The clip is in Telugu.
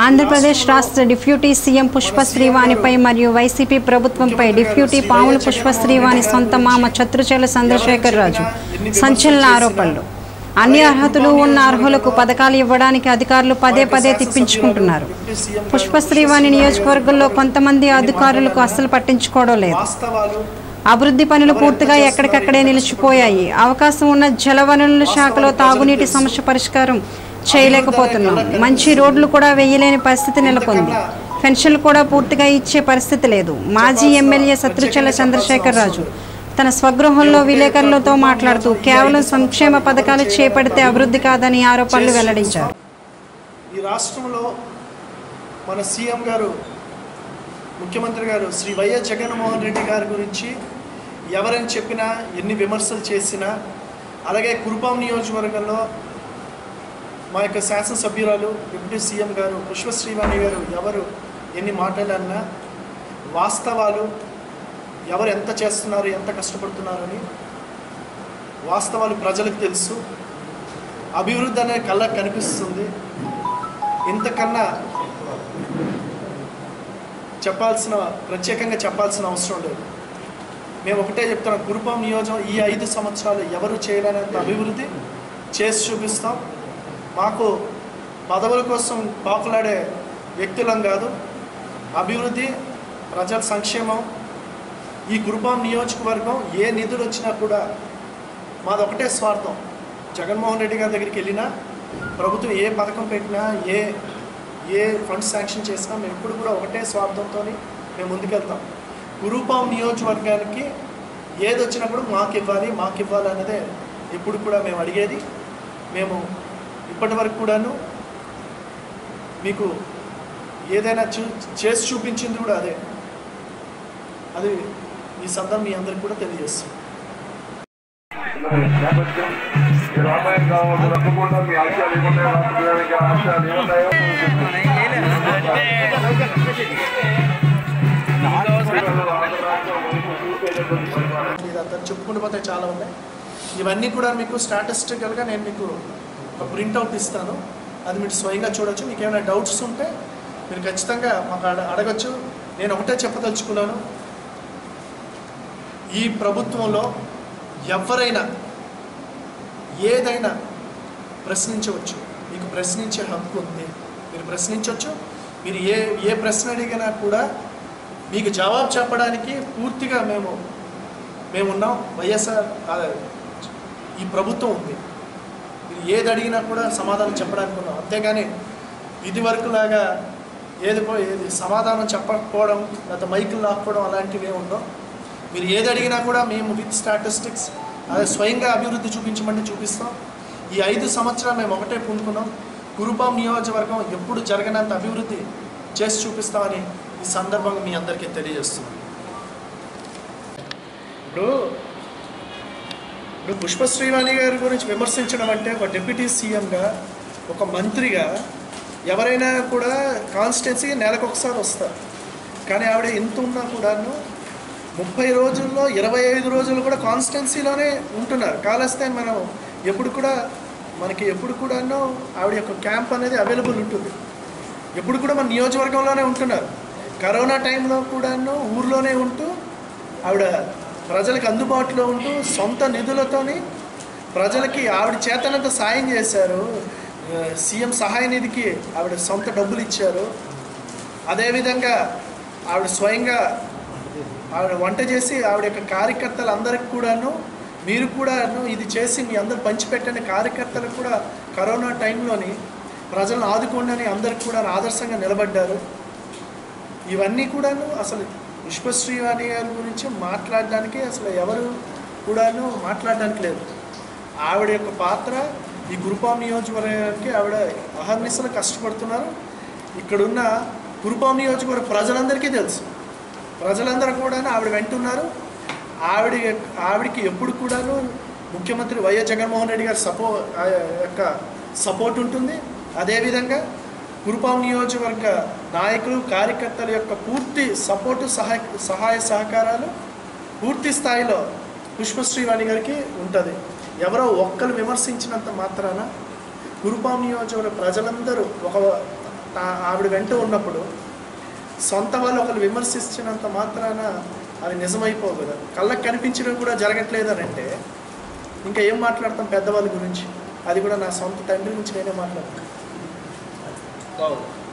ఆంధ్రప్రదేశ్ రాష్ట్ర డిప్యూటీ సీఎం పుష్ప శ్రీవాణిపై మరియు వైసీపీ ప్రభుత్వంపై డిప్యూటీ పాముల పుష్ప శ్రీవాణి సొంత మామ చత్రుచేల చంద్రశేఖర్ రాజు సంచలన ఆరోపణలు అన్ని అర్హతలు ఉన్న అర్హులకు పథకాలు ఇవ్వడానికి అధికారులు పదే పదే తిప్పించుకుంటున్నారు పుష్ప శ్రీవాణి నియోజకవర్గంలో కొంతమంది అధికారులకు అస్సలు పట్టించుకోవడం లేదు వాస్తవాలు అభివృద్ధి పనులు పూర్తిగా ఎక్కడికక్కడే నిలిచిపోయాయి అవకాశం ఉన్న జలవనరుల శాఖలో తాగునీటి సమస్య పరిష్కారం చేయలేకపోతున్నాం మంచి రోడ్లు కూడా వేయలేని పరిస్థితి నెలకొంది పెన్షన్లు కూడా పూర్తిగా ఇచ్చే పరిస్థితి లేదు మాజీ ఎమ్మెల్యే శత్రుచల చంద్రశేఖర్ రాజు తన స్వగృహంలో విలేకరులతో మాట్లాడుతూ కేవలం సంక్షేమ పథకాలు చేపడితే అభివృద్ధి కాదని ఆరోపణలు వెల్లడించారు ఈ రాష్ట్రంలో మన సీఎం గారు ముఖ్యమంత్రి గారు శ్రీ వైఎస్ జగన్మోహన్ రెడ్డి గారి గురించి ఎవరని చెప్పినా ఎన్ని విమర్శలు చేసినా అలాగే కురుపాం నియోజకవర్గంలో మా యొక్క శాసనసభ్యురాలు డిప్యూటీ సీఎం గారు పుష్పశ్రీవాణి గారు ఎవరు ఎన్ని మాట్లాడన్నా వాస్తవాలు ఎవరు ఎంత చేస్తున్నారు ఎంత కష్టపడుతున్నారని వాస్తవాలు ప్రజలకు తెలుసు అభివృద్ధి అనే కళ్ళకు కనిపిస్తుంది ఇంతకన్నా చెప్పాల్సిన ప్రత్యేకంగా చెప్పాల్సిన అవసరం లేదు మేము ఒకటే చెప్తున్నాం కురుపాం నియోజకం ఈ ఐదు సంవత్సరాలు ఎవరు చేయలేనంత అభివృద్ధి చేసి చూపిస్తాం మాకు పదవుల కోసం పాకులాడే వ్యక్తులం కాదు అభివృద్ధి ప్రజల సంక్షేమం ఈ కురుపాం నియోజకవర్గం ఏ నిధులు వచ్చినా కూడా మాది ఒకటే స్వార్థం జగన్మోహన్ రెడ్డి గారి దగ్గరికి వెళ్ళినా ప్రభుత్వం ఏ పథకం పెట్టినా ఏ ఏ ఫండ్స్ శాంక్షన్ చేసినా మేము ఎప్పుడు కూడా ఒకటే స్వార్థంతో మేము ముందుకెళ్తాం కురూపాం నియోజకవర్గానికి ఏది వచ్చినప్పుడు మాకు ఇవ్వాలి మాకు ఇవ్వాలి అన్నదే ఎప్పుడు కూడా మేము అడిగేది మేము ఇప్పటి వరకు కూడాను మీకు ఏదైనా చూ చేసి చూపించింది కూడా అదే అది ఈ సందర్భం మీ అందరికి కూడా తెలియజేస్తుంది నేపథ్యం ఈ రామాయణ కావాలి తప్పకుండా మీ ఆశయాలు ఏమున్నాయో రాష్ట్రానికి ఆశయాలు ఏమున్నాయో ఇదంతా చెప్పుకుంటూ పోతే చాలా ఉన్నాయి ఇవన్నీ కూడా మీకు స్టాటిస్టికల్గా నేను మీకు ఒక ప్రింట్అవుట్ ఇస్తాను అది మీరు స్వయంగా చూడొచ్చు మీకు ఏమైనా డౌట్స్ ఉంటే మీరు ఖచ్చితంగా మాకు అడ అడగచ్చు నేను ఒకటే చెప్పదలుచుకున్నాను ఈ ప్రభుత్వంలో ఎవరైనా ఏదైనా ప్రశ్నించవచ్చు మీకు ప్రశ్నించే హక్కు ఉంది మీరు ప్రశ్నించవచ్చు మీరు ఏ ఏ ప్రశ్న అడిగినా కూడా మీకు జవాబు చెప్పడానికి పూర్తిగా మేము మేమున్నాం వైఎస్ఆర్ ఆ, ఈ ప్రభుత్వం ఉంది మీరు ఏది అడిగినా కూడా సమాధానం చెప్పడానికి ఉన్నాం అంతేగాని ఇది వరకు లాగా ఏది పో ఏది సమాధానం చెప్పకపోవడం లేకపోతే మైకులు లాక్కోవడం అలాంటివి ఏమి ఉండవు మీరు ఏది అడిగినా కూడా మేము విత్ స్టాటిస్టిక్స్ అదే స్వయంగా అభివృద్ధి చూపించమంటే చూపిస్తాం ఈ ఐదు సంవత్సరాలు మేము ఒకటే పూనుకున్నాం కురుపాం నియోజకవర్గం ఎప్పుడు జరగనంత అభివృద్ధి చేసి చూపిస్తామని ఈ సందర్భంగా మీ అందరికీ తెలియజేస్తున్నాం ఇప్పుడు ఇప్పుడు పుష్పశ్రీవాణి గారి గురించి విమర్శించడం అంటే ఒక డిప్యూటీ సీఎంగా ఒక మంత్రిగా ఎవరైనా కూడా కాన్స్టిట్యున్సీ నెలకు ఒకసారి వస్తారు కానీ ఆవిడ ఎంత ఉన్నా కూడాను ముప్పై రోజుల్లో ఇరవై ఐదు రోజులు కూడా కాన్స్టిట్యున్సీలోనే ఉంటున్నారు కాలస్తే మనం ఎప్పుడు కూడా మనకి ఎప్పుడు కూడాను ఆవిడ యొక్క క్యాంప్ అనేది అవైలబుల్ ఉంటుంది ఎప్పుడు కూడా మన నియోజకవర్గంలోనే ఉంటున్నారు కరోనా టైంలో కూడాను ఊర్లోనే ఉంటూ ఆవిడ ప్రజలకు అందుబాటులో ఉంటూ సొంత నిధులతోని ప్రజలకి ఆవిడ చేతనంత సాయం చేశారు ఆ, సీఎం సహాయ నిధికి ఆవిడ సొంత డబ్బులు ఇచ్చారు అదేవిధంగా ఆవిడ స్వయంగా ఆవిడ వంట చేసి ఆవిడ యొక్క కార్యకర్తలు అందరికి కూడాను మీరు కూడాను ఇది చేసి మీ అందరు పంచిపెట్టండి కార్యకర్తలకు కూడా కరోనా టైంలోని ప్రజలను ఆదుకోండి అని అందరికి కూడా ఆదర్శంగా నిలబడ్డారు ఇవన్నీ కూడాను అసలు పుష్పశ్రీవాణి గారి గురించి మాట్లాడడానికి అసలు ఎవరు కూడాను మాట్లాడడానికి లేదు ఆవిడ యొక్క పాత్ర ఈ గురుపాం నియోజకవర్గానికి ఆవిడ అహర్నిశలు కష్టపడుతున్నారు ఇక్కడున్న గురుపాం నియోజకవర్గ ప్రజలందరికీ తెలుసు ప్రజలందరూ కూడా ఆవిడ వెంటున్నారు ఆవిడ ఆవిడకి ఎప్పుడు కూడాను ముఖ్యమంత్రి వైఎస్ జగన్మోహన్ రెడ్డి గారి సపో ఆ యొక్క సపోర్ట్ ఉంటుంది అదేవిధంగా కురుపాం నియోజకవర్గ నాయకులు కార్యకర్తల యొక్క పూర్తి సపోర్టు సహాయ సహాయ సహకారాలు పూర్తి స్థాయిలో పుష్పశ్రీవాణి గారికి ఉంటుంది ఎవరో ఒక్కరు విమర్శించినంత మాత్రాన కురుపాం నియోజకవర్గ ప్రజలందరూ ఒక తా- ఆవిడ వెంట ఉన్నప్పుడు సొంత వాళ్ళు ఒకరు విమర్శించినంత మాత్రాన అది నిజమైపోవు కదా కళ్ళకి కనిపించడం కూడా జరగట్లేదు అని అంటే ఇంకా ఏం మాట్లాడతాం పెద్దవాళ్ళ గురించి అది కూడా నా సొంత తండ్రి నుంచి నేనే మాట్లాడతాను బాగుంది